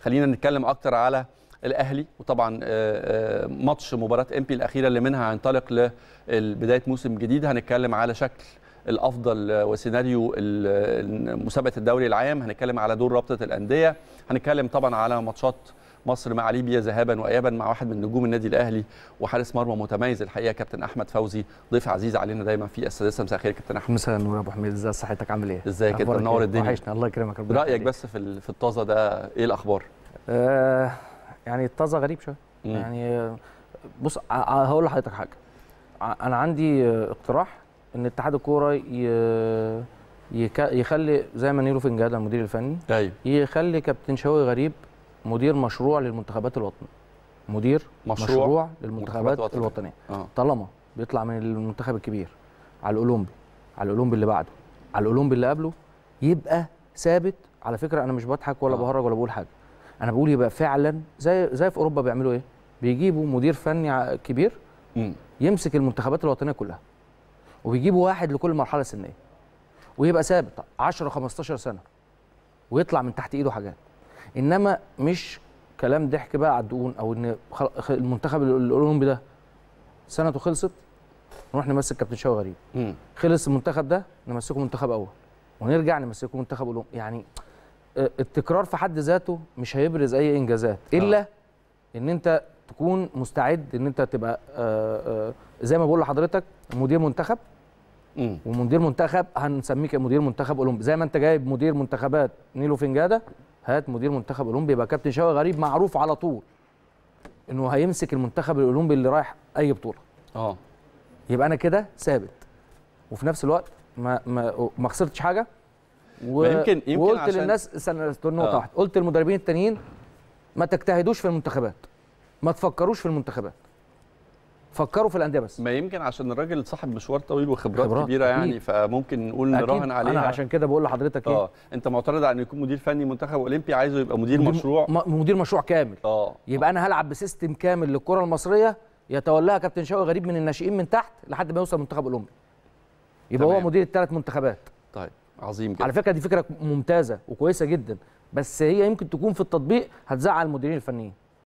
خلينا نتكلم اكتر على الاهلي وطبعا آه، آه، ماتش مباراه امبي الاخيره اللي منها هينطلق لبدايه موسم جديد هنتكلم على شكل الافضل آه، وسيناريو ال- مسابقه الدوري العام هنتكلم على دور رابطه الانديه هنتكلم طبعا على ماتشات مصر مع ليبيا ذهابا وايابا مع واحد من نجوم النادي الاهلي وحارس مرمى متميز الحقيقه كابتن احمد فوزي ضيف عزيز علينا دايما في السادسه مساء الخير كابتن احمد مساء النور يا ابو حميد ازي صحتك عامل ايه؟ ازيك انت أخبارك منور إيه؟ الدنيا. وحشنا الله يكرمك ربنا رايك يخليك. بس في ال- في الطازه ده ايه الاخبار آه يعني الطازه غريب شويه مم. يعني آه، بص ع- ع- هقول لحضرتك حاجه ع- انا عندي آه، اقتراح ان اتحاد الكوره ي- يك- يخلي زي ما نيرو فنجاده المدير الفني ايوه يخلي كابتن شوقي غريب مدير مشروع للمنتخبات الوطنيه مدير مشروع مشروع, مشروع منتخبات للمنتخبات وطنية. الوطنيه اه طالما بيطلع من المنتخب الكبير على الاولمبي على الاولمبي اللي بعده على الاولمبي اللي قبله يبقى ثابت على فكره انا مش بضحك ولا آه. بهرج ولا بقول حاجه انا بقول يبقى فعلا زي زي في اوروبا بيعملوا ايه بيجيبوا مدير فني ع- كبير مم. يمسك المنتخبات الوطنيه كلها وبيجيبوا واحد لكل مرحله سنيه ويبقى ثابت 10 15 سنه ويطلع من تحت ايده حاجات انما مش كلام ضحك بقى على الدقون او ان خل- خ- المنتخب ال- الاولمبي ده سنته خلصت نروح نمسك كابتن شوقي غريب مم. خلص المنتخب ده نمسكه منتخب اول ونرجع نمسكه منتخب اولمبي يعني آه، التكرار في حد ذاته مش هيبرز اي انجازات الا ان انت تكون مستعد ان انت تبقى آه، آه، زي ما بقول لحضرتك مدير منتخب مم. ومدير منتخب هنسميك مدير منتخب اولمبي زي ما انت جايب مدير منتخبات نيلو فنجاده هات مدير منتخب اولمبي يبقى كابتن شوقي غريب معروف على طول انه هيمسك المنتخب الاولمبي اللي رايح اي بطوله اه يبقى انا كده ثابت وفي نفس الوقت ما ما ما خسرتش حاجه و... ما يمكن- يمكن وقلت عشان- للناس استنى استنى نقطه آه. واحده قلت للمدربين التانيين ما تجتهدوش في المنتخبات ما تفكروش في المنتخبات فكروا في الانديه بس ما يمكن عشان الراجل صاحب مشوار طويل وخبرات خبرات، كبيره يعني أكيد. فممكن نقول أكيد. نراهن عليها انا عشان كده بقول لحضرتك ايه اه انت معترض على انه يكون مدير فني منتخب اولمبي عايزه يبقى مدير, مدير- مشروع م- مدير مشروع كامل اه يبقى انا هلعب بسيستم كامل للكره المصريه يتولاها كابتن شوقي غريب من الناشئين من تحت لحد ما يوصل المنتخب الاولمبي يبقى هو تمام. مدير الثلاث منتخبات طيب عظيم جدا على فكره دي فكره ممتازه وكويسه جدا بس هي يمكن تكون في التطبيق هتزعل المديرين الفنيين